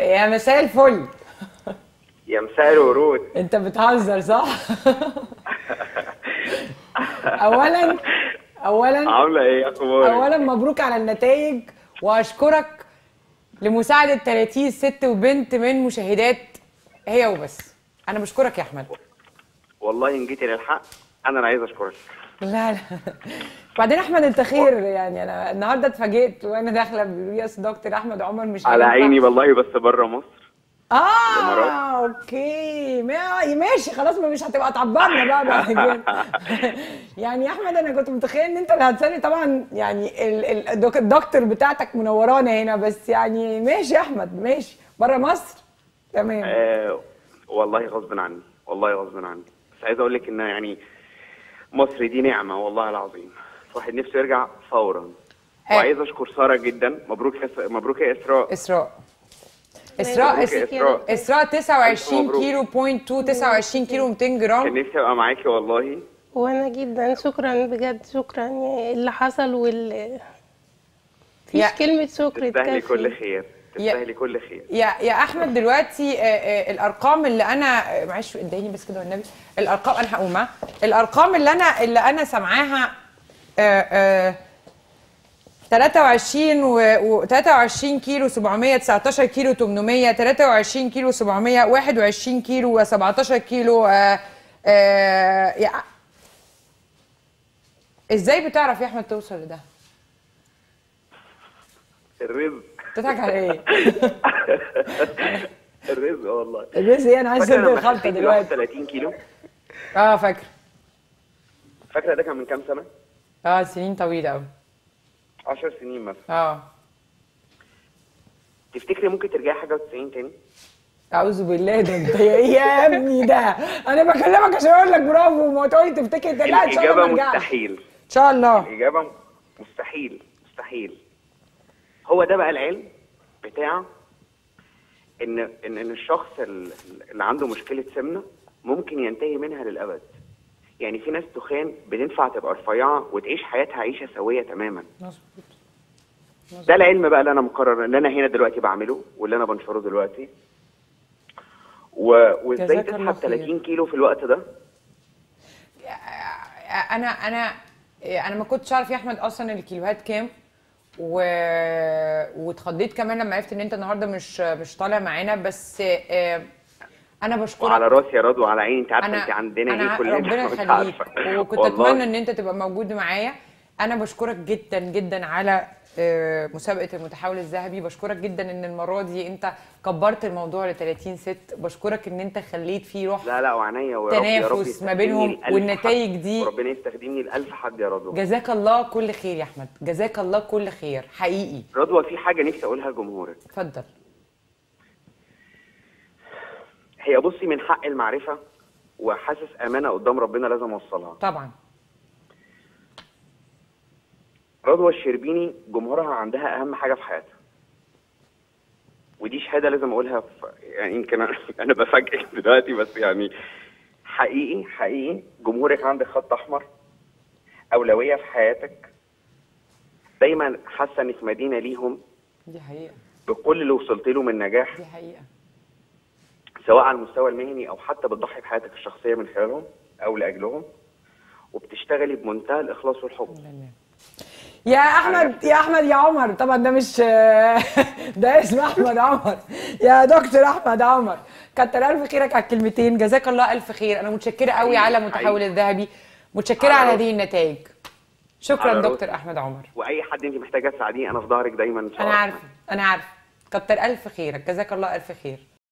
يا مساء الفل يا مساء الورود انت بتهزر صح اولا اولا عامله ايه اخبارك اولا مبروك على النتائج واشكرك لمساعده 30 ست وبنت من مشاهدات هي وبس انا بشكرك يا احمد والله ان جيتي للحق انا اللي عايز اشكرك لا لا بعدين احمد انت خير يعني انا النهارده اتفاجئت وانا داخله بيقولوا يا دكتور احمد عمر مش على هينفع. عيني والله بس بره مصر اه الإمارات. اوكي ما- ماشي خلاص ما مش هتبقى تعبرنا بقى بعد كده يعني يا احمد انا كنت متخيل ان انت اللي هتسالني طبعا يعني ال- ال- الدك- الدكتور بتاعتك منورانا هنا بس يعني ماشي يا احمد ماشي بره مصر تمام آه والله غصب عني والله غصب عني بس عايز اقول لك ان يعني مصر دي نعمه والله العظيم الواحد نفسه يرجع فورا آه. وعايز اشكر ساره جدا مبروك يا س- مبروك يا اسراء اسراء اسراء مبروك يا اسراء اسراء 29 مبروك. كيلو بوينت 2 29 كيلو 200 جرام كان نفسي ابقى معاكي والله وانا جدا شكرا بجد شكرا يعني اللي حصل وال يا- مفيش كلمة شكر تستاهلي تكفي كل خير تستاهلي كل خير يا يا احمد دلوقتي آه، آه، الارقام اللي انا آه، معلش اديني بس كده والنبي الارقام انا هقوم ها؟ الارقام اللي انا اللي انا سامعاها آه، آه، 23 و و- 23 كيلو 700 19 كيلو 800 23 كيلو 700 21 كيلو 17 كيلو آه، آه، يا ازاي بتعرف يا احمد توصل لده؟ الرزق بتضحك على ايه؟ الرزق والله الرزق ايه انا عايز فاكره ابدا لما الخلطه خسيت دلوقتي 31 كيلو اه فاكر فاكره ده كان من كام سنه اه سنين طويله قوي 10 سنين مثلا اه تفتكري ممكن ترجعي حاجه و90 تاني اعوذ بالله ده انت يا ايه يا ابني ده انا بكلمك عشان اقول لك برافو وما تقولي تفتكر ده لا ان شاء الله الاجابه ما ارجعش مستحيل ان شاء الله الاجابه مستحيل مستحيل هو ده بقى العلم بتاع ان ان ان الشخص ال- اللي عنده مشكله سمنه ممكن ينتهي منها للابد يعني في ناس تخان بتنفع تبقى رفيعه وتعيش حياتها عيشه سويه تماما مظبوط ده العلم بقى اللي انا مقرر اللي انا هنا دلوقتي بعمله واللي انا بنشره دلوقتي و... وازاي جزاك الله تسحب خير. 30 كيلو في الوقت ده انا انا انا ما كنتش اعرف يا احمد اصلا الكيلوهات كام و... واتخضيت كمان لما عرفت ان انت النهارده مش مش طالع معانا بس آه، انا بشكرك وعلى راسي يا رضوى وعلى عيني انت عارفه انا انت عندنا انا ايه كلنا ربنا مش يخليك عارفة. وكنت والله. اتمنى ان انت تبقى موجود معايا انا بشكرك جدا جدا على آه، مسابقه المتحول الذهبي بشكرك جدا ان المره دي انت كبرت الموضوع ل 30 ست بشكرك ان انت خليت فيه روح لا لا وعينيا ويا رب يا رب تنافس ما يستخدمني بينهم لألف والنتائج حد. دي- وربنا يستخدمني لألف حد يا رضوى جزاك الله كل خير يا احمد جزاك الله كل خير حقيقي رضوى في حاجه نفسي اقولها لجمهورك اتفضل هي بصي من حق المعرفه وحاسس امانه قدام ربنا لازم اوصلها طبعا رضوى الشربيني جمهورها عندها اهم حاجه في حياتها ودي شهاده لازم اقولها في يعني يمكن انا أنا بفاجئك دلوقتي بس يعني حقيقي حقيقي جمهورك عندك خط احمر اولويه في حياتك دايما حاسه انك مدينه ليهم دي حقيقه بكل اللي وصلت له من نجاح دي حقيقه سواء على المستوى المهني او حتى بتضحي بحياتك الشخصيه من خلالهم او لاجلهم وبتشتغلي بمنتهى الاخلاص والحب يا احمد يا احمد يا عمر طبعا ده مش ده اسم احمد عمر يا دكتور احمد عمر كتر الف خيرك على الكلمتين جزاك الله الف خير انا متشكره قوي على متحول حقيقي. الذهبي متشكره على على راسي. هذه النتائج شكرا على دكتور راسي. احمد عمر واي حد انت محتاجه تساعديه انا في ظهرك دايما ان شاء انا الله عارفه انا عارفه كتر الف خيرك جزاك الله الف خير